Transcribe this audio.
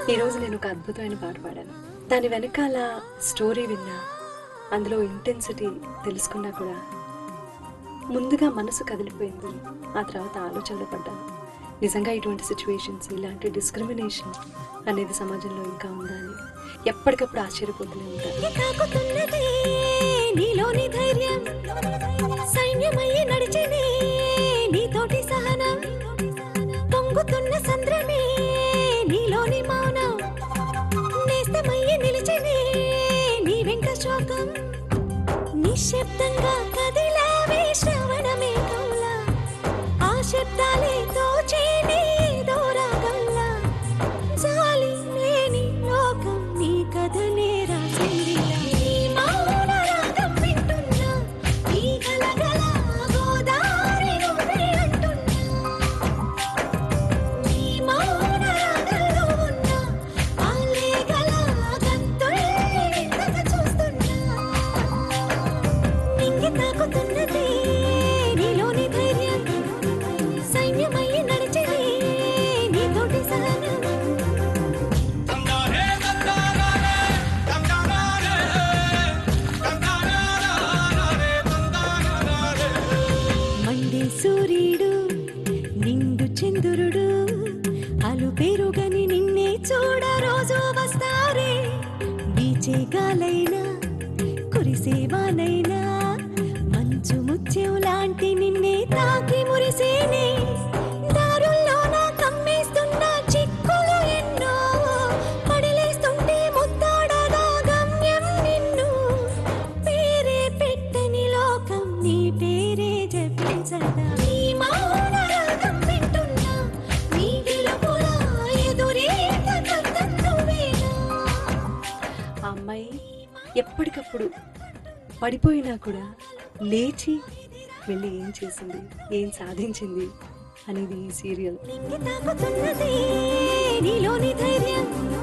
ఈరోజు నేను ఒక అద్భుతమైన పాట పాడాను దాని వెనకాల స్టోరీ విన్నా అందులో ఇంటెన్సిటీ తెలుసుకున్నా కూడా ముందుగా మనసు కదిలిపోయింది ఆ తర్వాత ఆలోచనలో పడ్డాను నిజంగా ఇటువంటి సిచ్యువేషన్స్ ఇలాంటి డిస్క్రిమినేషన్ అనేది సమాజంలో ఇంకా ఉందా అని ఎప్పటికప్పుడు ఆశ్చర్యపోతూనే ఉంటాను తాకుతున్నదే నీలోని ధైర్యం సైన్యమయ్యి నడిచేనే నీతోటి సహనం పొంగుతున్న సంద్రమే నీలోని మౌనం నేస్తమయ్యి నిలిచేనే నీ వెంట శోకం నిశ్శబ్దంగా కదిలావే శ్రవణమే కౌలా ఆ శబ్దాలే తోచేనే దూరాగల్లా జాలి లేని లోకం నీ కథనే రాసిందిలా. నీ మౌన రాగం వింటున్నా, నీ గలగల గోదారి నువ్వే అంటున్నా. నీ మౌన రాగంలో ఉన్న ఆ లేగల గంతుల్ని వింతగా చూస్తున్నా. నింగి తాకుతున్నదే నీలోని ధైర్యం సైన్యమయ్యి నడిచేది నీతోటి సహనం మండే సూర్యుడు నిండు చంద్రుడు అలు పేరుగని నిన్నే చూడ రోజు వస్తారే బీచే గాలైనా కురిసేవానైనా మంచు ముత్యం లాంటి నిన్నే తాకి మురిసేనే దారుల్లోన కమ్మేస్తున్న చిక్కులు ఎన్నో పడిలేస్తుంటే ముద్దాడగా గమ్యం నిన్ను పేరే పెట్టని లోకం నీ పేరే జపించదా నీ మౌన రాగం వింటున్నా నీ గెలుపుల ఎదురీత కథం నువ్వేనా ఆ అమ్మాయి ఎప్పటికప్పుడు పడిపోయినా కూడా లేచి వెళ్ళి ఏం చేసింది ఏం సాధించింది అనేది ఈ సీరియల్ నింగి తాకుతున్నదే నీలోని ధైర్యం